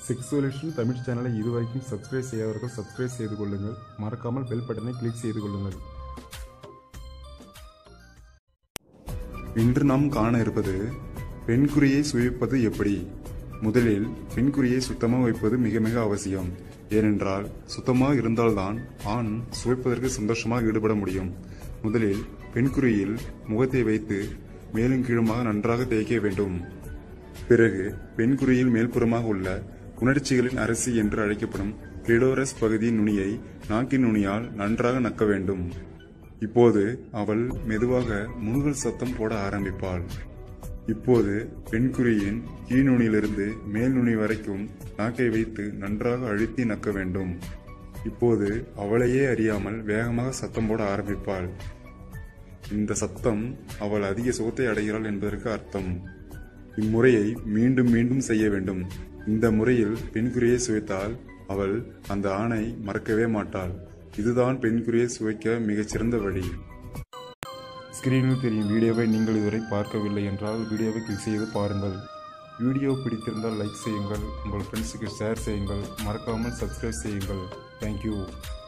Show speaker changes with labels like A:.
A: செக்ஸுவலேஷன் தமிழ் சேனலை இதுவரைக்கும் சப்ஸ்கிரைப் செய்யாதவர்கள் சப்ஸ்கிரைப் செய்து கொள்ளுங்கள் மறக்காமல் பெல் பட்டனை கிளிக் செய்து கொள்ளுங்கள் இன்று நாம் காண இருப்பது பெண்குறியை சுவைப்பது எப்படி முதலில் பெண்குறியை சுத்தமாக வைப்பது மிக மிக அவசியம் ஏனென்றால் சுத்தமாக இருந்தால்தான் ஆண் சுவைப்பதற்கு சந்தோஷமாக ஈடுபட முடியும் முதலில் பெண்குறியில் முகத்தை வைத்து மேலும் கீழுமாக நன்றாக தேய்க்க வேண்டும் பிறகு பெண்குறியில் மேல்புறமாக உள்ள உணர்ச்சிகளின் அரசி என்று அழைக்கப்படும் கிளிடோரஸ் பகுதியின் நுனியை நாக்கின் நுனியால் நன்றாக நக்க வேண்டும் இப்போது அவள் மெதுவாக முணுகல் சத்தம் போட ஆரம்பிப்பாள் இப்போது பெண்குறியின் கீழ்நுனியிலிருந்து மேல் நுனி வரைக்கும் நாக்கை வைத்து நன்றாக அழுத்தி நக்க வேண்டும் இப்போது அவளையே அறியாமல் வேகமாக சத்தம் போட ஆரம்பிப்பாள் இந்த சத்தம் அவள் அதிக சுகத்தை அடைகிறாள் என்பதற்கு அர்த்தம் இம்முறையை மீண்டும் மீண்டும் செய்ய வேண்டும் இந்த முறையில் பெண்குறியை சுவைத்தால் அவள் அந்த ஆணை மறக்கவே மாட்டாள் இதுதான் பெண்குறியை சுவைக்க மிகச்சிறந்த வழி ஸ்கிரீனில் தெரியும் வீடியோவை நீங்கள் இதுவரை பார்க்கவில்லை என்றால் வீடியோவை கிளிக் செய்து பாருங்கள் வீடியோ பிடித்திருந்தால் லைக் செய்யுங்கள் உங்கள் ஃப்ரெண்ட்ஸுக்கு ஷேர் செய்யுங்கள் மறக்காமல் சப்ஸ்கிரைப் செய்யுங்கள் தேங்க்யூ